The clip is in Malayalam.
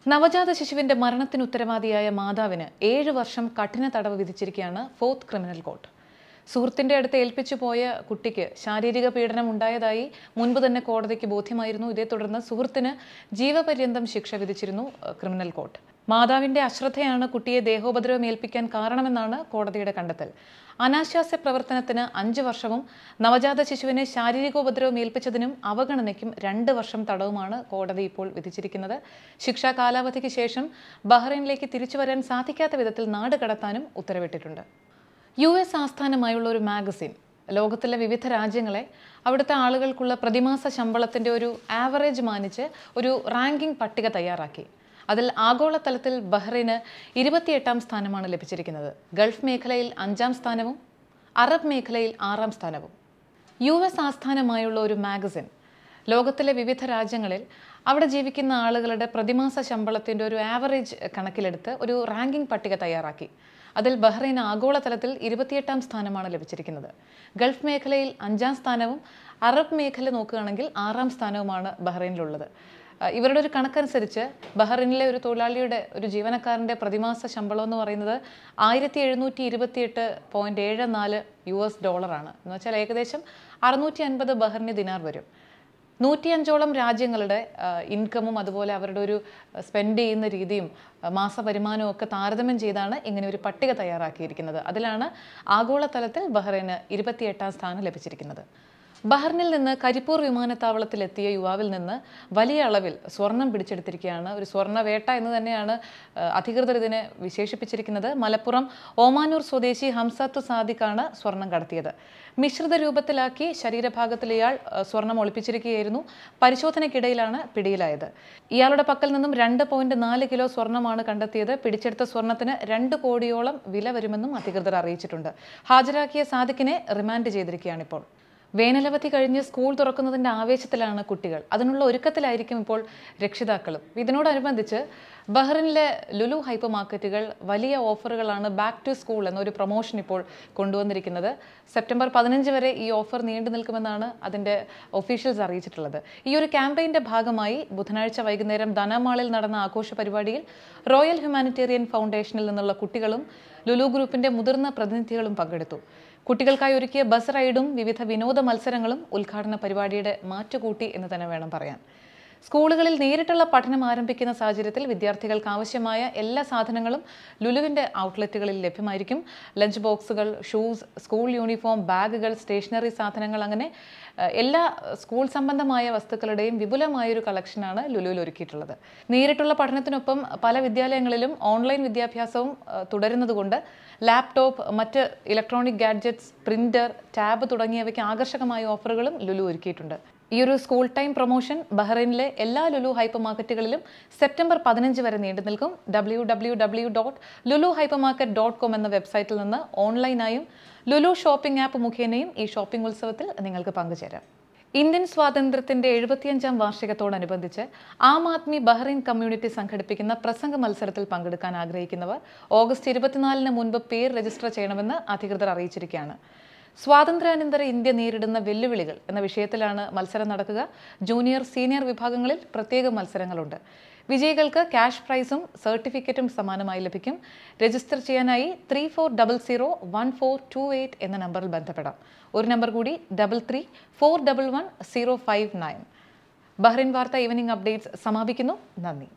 നവജാത ശിശുവിന്റെ മരണത്തിന് ഉത്തരവാദിയായ മാതാവിന് ഏഴ് വർഷം കഠിന തടവ് വിധിച്ചിരിക്കുകയാണ് ഫോർത്ത് ക്രിമിനൽ കോർട്ട് സുഹൃത്തിന്റെ അടുത്ത് ഏൽപ്പിച്ചു പോയ കുട്ടിക്ക് ശാരീരിക പീഡനം ഉണ്ടായതായി മുൻപ് തന്നെ കോടതിക്ക് ബോധ്യമായിരുന്നു ഇതേ തുടർന്ന് സുഹൃത്തിന് ജീവപര്യന്തം ശിക്ഷ വിധിച്ചിരുന്നു ഏഹ്, ക്രിമിനൽ കോർട്ട് മാതാവിന്റെ അശ്രദ്ധയാണ് കുട്ടിയെ ദേഹോപദ്രവം ഏൽപ്പിക്കാൻ കാരണമെന്നാണ് കോടതിയുടെ കണ്ടെത്തൽ അനാശാസ്യ പ്രവർത്തനത്തിന് അഞ്ച് വർഷവും നവജാത ശിശുവിനെ ശാരീരികോപദ്രവം ഏൽപ്പിച്ചതിനും അവഗണനയ്ക്കും രണ്ട് വർഷം തടവുമാണ് കോടതി ഇപ്പോൾ വിധിച്ചിരിക്കുന്നത് ശിക്ഷാ കാലാവധിക്ക് ശേഷം ബഹ്റൈനിലേക്ക് തിരിച്ചു വരാൻ സാധിക്കാത്ത വിധത്തിൽ നാട് കടത്താനും ഉത്തരവിട്ടിട്ടുണ്ട് യു എസ് ആസ്ഥാനമായുള്ള ഒരു മാഗസിൻ ലോകത്തിലെ വിവിധ രാജ്യങ്ങളെ അവിടുത്തെ ആളുകൾക്കുള്ള പ്രതിമാസ ശമ്പളത്തിൻ്റെ ഒരു ആവറേജ് മാനിച്ച് ഒരു റാങ്കിംഗ് പട്ടിക തയ്യാറാക്കി അതിൽ ആഗോളതലത്തിൽ ബഹ്റൈന് ഇരുപത്തിയെട്ടാം സ്ഥാനമാണ് ലഭിച്ചിരിക്കുന്നത് ഗൾഫ് മേഖലയിൽ അഞ്ചാം സ്ഥാനവും അറബ് മേഖലയിൽ ആറാം സ്ഥാനവും യു എസ് ആസ്ഥാനമായുള്ള ഒരു മാഗസിൻ ലോകത്തിലെ വിവിധ രാജ്യങ്ങളിൽ അവിടെ ജീവിക്കുന്ന ആളുകളുടെ പ്രതിമാസ ശമ്പളത്തിൻ്റെ ഒരു ആവറേജ് കണക്കിലെടുത്ത് ഒരു റാങ്കിംഗ് പട്ടിക തയ്യാറാക്കി അതിൽ ബഹ്റൈൻ ആഗോളതലത്തിൽ ഇരുപത്തിയെട്ടാം സ്ഥാനമാണ് ലഭിച്ചിരിക്കുന്നത് ഗൾഫ് മേഖലയിൽ അഞ്ചാം സ്ഥാനവും അറബ് മേഖല നോക്കുകയാണെങ്കിൽ ആറാം സ്ഥാനവുമാണ് ബഹ്റൈനിലുള്ളത് അഹ് ഇവരുടെ ഒരു കണക്കനുസരിച്ച് ബഹ്റൈനിലെ ഒരു തൊഴിലാളിയുടെ ഒരു ജീവനക്കാരൻ്റെ പ്രതിമാസ ശമ്പളം എന്ന് പറയുന്നത് ആയിരത്തി എഴുന്നൂറ്റി ഇരുപത്തിയെട്ട് പോയിന്റ് ഏഴ് നാല് യു എസ് ഡോളറാണ് എന്ന് വെച്ചാൽ ഏകദേശം അറുന്നൂറ്റി അൻപത് ബഹ്റിന് ദിനാർ വരും നൂറ്റിയഞ്ചോളം രാജ്യങ്ങളുടെ ഇൻകമും അതുപോലെ അവരുടെ ഒരു സ്പെൻഡ് ചെയ്യുന്ന രീതിയും ആ, മാസ വരുമാനവും ഒക്കെ താരതമ്യം ചെയ്താണ് ഇങ്ങനെ ഒരു പട്ടിക തയ്യാറാക്കിയിരിക്കുന്നത് അതിലാണ് ആഗോളതലത്തിൽ ബഹ്റൈന് ഇരുപത്തിയെട്ടാം സ്ഥാനം ലഭിച്ചിരിക്കുന്നത് ബഹ്റിനിൽ നിന്ന് കരിപ്പൂർ വിമാനത്താവളത്തിലെത്തിയ യുവാവിൽ നിന്ന് വലിയ അളവിൽ സ്വർണം പിടിച്ചെടുത്തിരിക്കുകയാണ് ഒരു സ്വർണ്ണ വേട്ട എന്ന് തന്നെയാണ് ആ, അധികൃതർ ഇതിനെ വിശേഷിപ്പിച്ചിരിക്കുന്നത് മലപ്പുറം ഓമാനൂർ സ്വദേശി ഹംസത്തു സാദിഖാണ് സ്വർണം കടത്തിയത് മിശ്രിത രൂപത്തിലാക്കി ശരീരഭാഗത്തിൽ ഇയാൾ ആ, സ്വർണം ഒളിപ്പിച്ചിരിക്കുകയായിരുന്നു പരിശോധനയ്ക്കിടയിലാണ് പിടിയിലായത് ഇയാളുടെ പക്കൽ നിന്നും രണ്ട് പോയിന്റ് നാല് കിലോ സ്വർണ്ണമാണ് കണ്ടെത്തിയത് പിടിച്ചെടുത്ത സ്വർണത്തിന് രണ്ട് കോടിയോളം വില വരുമെന്നും അധികൃതർ അറിയിച്ചിട്ടുണ്ട് ഹാജരാക്കിയ സാദിഖിനെ റിമാൻഡ് ചെയ്തിരിക്കുകയാണ് ഇപ്പോൾ വേനലവധി കഴിഞ്ഞ് സ്കൂൾ തുറക്കുന്നതിന്റെ ആവേശത്തിലാണ് കുട്ടികൾ അതിനുള്ള ഒരുക്കത്തിലായിരിക്കും ഇപ്പോൾ രക്ഷിതാക്കളും ഇതിനോടനുബന്ധിച്ച് ബഹ്റിനിലെ ലുലു ഹൈപ്പർ മാർക്കറ്റുകൾ വലിയ ഓഫറുകളാണ് ബാക്ക് ടു സ്കൂൾ എന്നൊരു പ്രൊമോഷൻ ഇപ്പോൾ കൊണ്ടുവന്നിരിക്കുന്നത് സെപ്റ്റംബർ പതിനഞ്ച് വരെ ഈ ഓഫർ നീണ്ടു നിൽക്കുമെന്നാണ് അതിൻ്റെ ഒഫീഷ്യൽസ് അറിയിച്ചിട്ടുള്ളത് ഈ ഒരു ക്യാമ്പയിൻ്റെ ഭാഗമായി ബുധനാഴ്ച വൈകുന്നേരം ധനമാളിൽ നടന്ന ആഘോഷ പരിപാടിയിൽ റോയൽ ഹ്യൂമാനിറ്റേറിയൻ ഫൗണ്ടേഷനിൽ നിന്നുള്ള കുട്ടികളും ലുലു ഗ്രൂപ്പിന്റെ മുതിർന്ന പ്രതിനിധികളും പങ്കെടുത്തു കുട്ടികൾക്കായി ഒരുക്കിയ ബസ് റൈഡും വിവിധ വിനോദ മത്സരങ്ങളും ഉദ്ഘാടന പരിപാടിയുടെ മാറ്റുകൂട്ടി എന്ന് തന്നെ വേണം പറയാൻ സ്കൂളുകളിൽ നേരിട്ടുള്ള പഠനം ആരംഭിക്കുന്ന സാഹചര്യത്തിൽ വിദ്യാർത്ഥികൾക്ക് ആവശ്യമായ എല്ലാ സാധനങ്ങളും ലുലുവിൻ്റെ ഔട്ട്ലെറ്റുകളിൽ ലഭ്യമായിരിക്കും ലഞ്ച് ബോക്സുകൾ ഷൂസ് സ്കൂൾ യൂണിഫോം ബാഗുകൾ സ്റ്റേഷനറി സാധനങ്ങൾ അങ്ങനെ ഏഹ്, എല്ലാ സ്കൂൾ സംബന്ധമായ വസ്തുക്കളുടെയും വിപുലമായൊരു കളക്ഷനാണ് ലുലുവിൽ ഒരുക്കിയിട്ടുള്ളത് നേരിട്ടുള്ള പഠനത്തിനൊപ്പം പല വിദ്യാലയങ്ങളിലും ഓൺലൈൻ വിദ്യാഭ്യാസവും ഏഹ്, തുടരുന്നതുകൊണ്ട് ലാപ്ടോപ്പ് മറ്റ് ഇലക്ട്രോണിക് ഗാഡ്ജറ്റ്സ് പ്രിന്റർ ടാബ് തുടങ്ങിയവയ്ക്ക് ആകർഷകമായ ഓഫറുകളും ലുലു ഒരുക്കിയിട്ടുണ്ട് ഈ ഒരു സ്കൂൾ ടൈം പ്രൊമോഷൻ ബഹ്റൈനിലെ എല്ലാ ലുലു ഹൈപ്പർ മാർക്കറ്റുകളിലും സെപ്റ്റംബർ പതിനഞ്ച് വരെ നീണ്ടു നിൽക്കും W W W dot Lulu hyper market dot com എന്ന വെബ്സൈറ്റിൽ നിന്ന് ഓൺലൈനായും ലുലു ഷോപ്പിംഗ് ആപ്പ് മുഖേനയും ഈ ഷോപ്പിംഗ് ഉത്സവത്തിൽ നിങ്ങൾക്ക് പങ്കുചേരാം ഇന്ത്യൻ സ്വാതന്ത്ര്യത്തിന്റെ എഴുപത്തിയഞ്ചാം വാർഷികത്തോടനുബന്ധിച്ച് ആം ആദ്മി ബഹ്റൈൻ കമ്മ്യൂണിറ്റി സംഘടിപ്പിക്കുന്ന പ്രസംഗ മത്സരത്തിൽ പങ്കെടുക്കാൻ ആഗ്രഹിക്കുന്നവർ ഓഗസ്റ്റ് ഇരുപത്തിനാലിന് മുൻപ് പേര് രജിസ്റ്റർ ചെയ്യണമെന്ന് അധികൃതർ അറിയിച്ചിരിക്കുകയാണ് സ്വാതന്ത്ര്യാനന്തര ഇന്ത്യ നേരിടുന്ന വെല്ലുവിളികൾ എന്ന വിഷയത്തിലാണ് മത്സരം നടക്കുക ജൂനിയർ സീനിയർ വിഭാഗങ്ങളിൽ പ്രത്യേക മത്സരങ്ങളുണ്ട് വിജയികൾക്ക് ക്യാഷ് പ്രൈസും സർട്ടിഫിക്കറ്റും സമാനമായി ലഭിക്കും രജിസ്റ്റർ ചെയ്യാനായി three four double zero one four two eight എന്ന നമ്പറിൽ ബന്ധപ്പെടാം ഒരു നമ്പർ കൂടി double three four double one zero five nine Bahrain വാർത്ത ഈവനിംഗ് അപ്ഡേറ്റ്സ് സമാപിക്കുന്നു നന്ദി